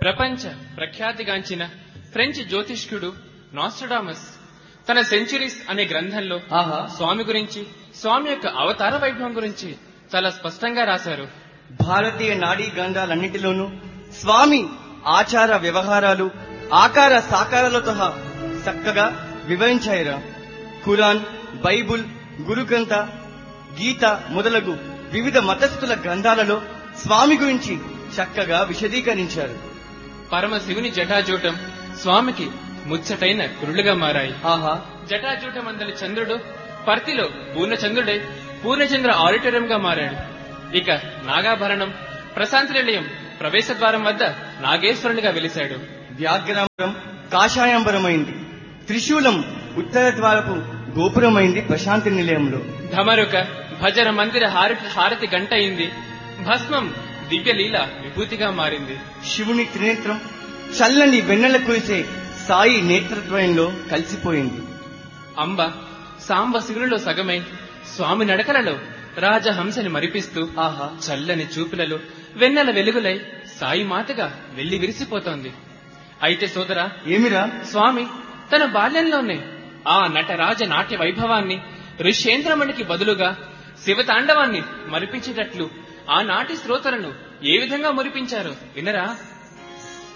ప్రపంచ ప్రఖ్యాతిగాంచిన ఫ్రెంచ్ జ్యోతిష్కుడు నాస్ట్రడామస్ తన సెంచురీస్ అనే గ్రంథంలో ఆహా స్వామి గురించి స్వామి యొక్క అవతార వైభవం గురించి చాలా స్పష్టంగా రాశారు భారతీయ నాడీ గ్రంథాలన్నింటిలోనూ స్వామి ఆచార వ్యవహారాలు ఆకార సాకారాలతో చక్కగా వివరించాయిరా ఖురాన్ బైబుల్ గురు గ్రంథ గీత మొదలగు వివిధ మతస్థుల గ్రంథాలలో స్వామి గురించి చక్కగా విశదీకరించారు పరమశివుని జటాజూటం స్వామికి ముచ్చటైన కురులుగా మారాయి ఆహా జటాజూటమందలి చంద్రుడు పర్తిలో పూర్ణచంద్రుడై పూర్ణచంద్ర ఆడిటోరియంగా మారాడు ఇక నాగాభరణం ప్రశాంతి నిలయం ప్రవేశద్వారం వద్ద నాగేశ్వరునిగా వెలిశాడు వ్యాఘ్రాంబరం కాషాయాంబరమైంది త్రిశూలం ఉత్తర ద్వారపు గోపురమైంది ప్రశాంతి నిలయంలో ధమరుక భజన మందిర హారతి హారతి గంట అయింది భస్మం దివ్యలీల విభూతిగా మారింది శివుని త్రినేత్రం చల్లని వెన్నెల కురిసే సాయి నేత్రద్వయంలో కలిసిపోయింది అంబ సాంబ శివునిలో సగమై స్వామి నడకలలో రాజహంసని మరిపిస్తూ ఆహా చల్లని చూపులలో వెన్నెల వెలుగులై సాయి మాతగా వెళ్లి విరిసిపోతోంది అయితే సోదరా ఏమిరా స్వామి తన బాల్యంలోనే ఆ నటరాజ నాట్య వైభవాన్ని ఋష్యేంద్రమణికి బదులుగా శివతాండవాన్ని మరిపించేటట్లు ఆనాటి శ్రోతలను ఏ విధంగా మురిపించారో వినరా